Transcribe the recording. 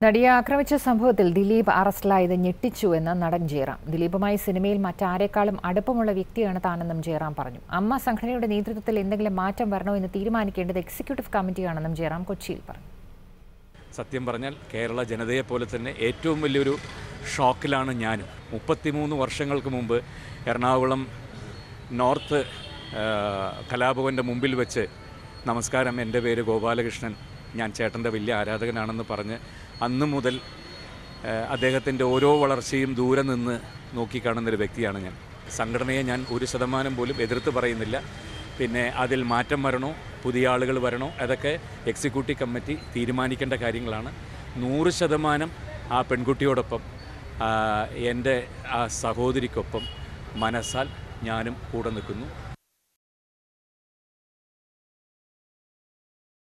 നടിയെ ആക്രമിച്ച സംഭവത്തിൽ ദിലീപ് അറസ്റ്റിലായത് ഞെട്ടിച്ചു എന്ന് നടൻ ജയറാം ദിലീപുമായി സിനിമയിൽ മറ്റാരെക്കാളും അടുപ്പമുള്ള വ്യക്തിയാണ് താനെന്നും ജയറാം പറഞ്ഞു അമ്മ സംഘടനയുടെ നേതൃത്വത്തിൽ എന്തെങ്കിലും മാറ്റം വരണോ എന്ന് തീരുമാനിക്കേണ്ടത് എക്സിക്യൂട്ടീവ് കമ്മിറ്റിയാണെന്നും ജയറാം കൊച്ചിയിൽ പറഞ്ഞു സത്യം പറഞ്ഞാൽ കേരള ജനതയെ പോലെ തന്നെ ഏറ്റവും വലിയൊരു ഷോക്കിലാണ് ഞാനും മുപ്പത്തിമൂന്ന് വർഷങ്ങൾക്ക് മുമ്പ് എറണാകുളം നോർത്ത് ആ, കലാഭവൻ്റെ മുമ്പിൽ വെച്ച് നമസ്കാരം എൻ്റെ പേര് ഗോപാലകൃഷ്ണൻ ഞാൻ ചേട്ടൻ്റെ വലിയ ആരാധകനാണെന്ന് പറഞ്ഞ് അന്നു മുതൽ അദ്ദേഹത്തിൻ്റെ ഓരോ വളർച്ചയും ദൂരെ നിന്ന് നോക്കിക്കാണുന്നൊരു വ്യക്തിയാണ് ഞാൻ സംഘടനയെ ഞാൻ ഒരു ശതമാനം പോലും എതിർത്ത് പറയുന്നില്ല പിന്നെ അതിൽ മാറ്റം വരണോ പുതിയ ആളുകൾ വരണോ അതൊക്കെ എക്സിക്യൂട്ടീവ് കമ്മിറ്റി തീരുമാനിക്കേണ്ട കാര്യങ്ങളാണ് നൂറ് ശതമാനം ആ പെൺകുട്ടിയോടൊപ്പം ആ, എൻ്റെ ആ സഹോദരിക്കൊപ്പം മനസ്സാൽ ഞാനും കൂടെ നിൽക്കുന്നു